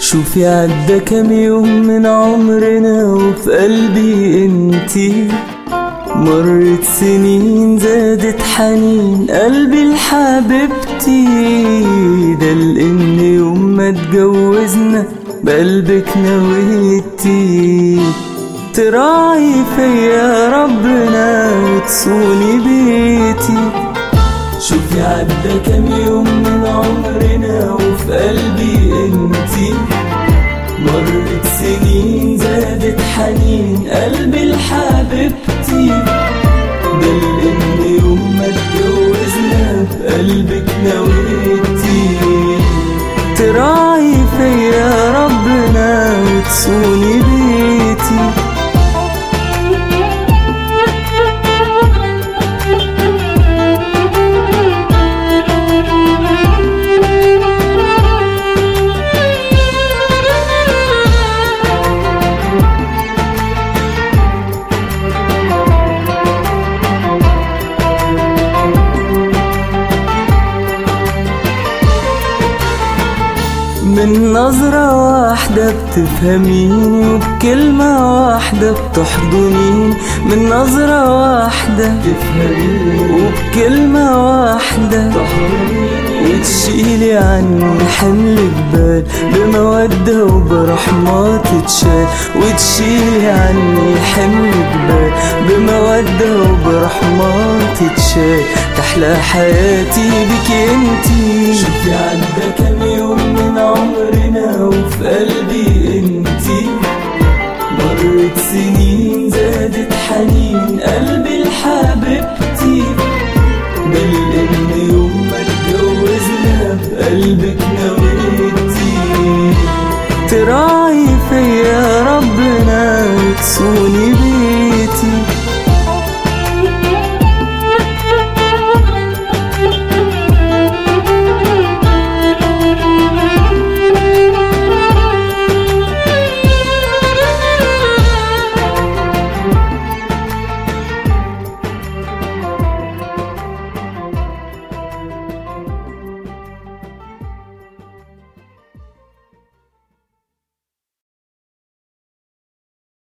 شوفي عدى كام يوم من عمرنا وفي قلبي انتي مرت سنين زادت حنين قلبي لحبيبتي ده لان يوم ما اتجوزنا بقلبك نويتي تراعي فيا ربنا وتصوني بيتي شوفي عدى كام يوم من عمرنا وفي قلبي انتي مرت سنين زادت حنين قلبي لحبيبتي ده لان يوم ما اتجوزنا بقلبك نويتي تراعي فيا ربنا وتصوني بيتي من نظرة واحدة بتفهميني وبكلمة واحدة بتحضنيني من نظرة واحدة بتفهميني وبكلمة واحدة وتشيلي عني حمل جبال بمودة وبرحمة تتشال وتشيلي عني حمل جبال بمودة وبرحمة تتشال تحلى حياتي بك انتي شوفي عدى كام يوم من عمرنا وفي قلبي انتي مرت سنين زادت حنين قلبي لحبيبتي ده لان يوم ما اتجوزنا بقلبك نويتي تراعي فيا ربنا وتصوني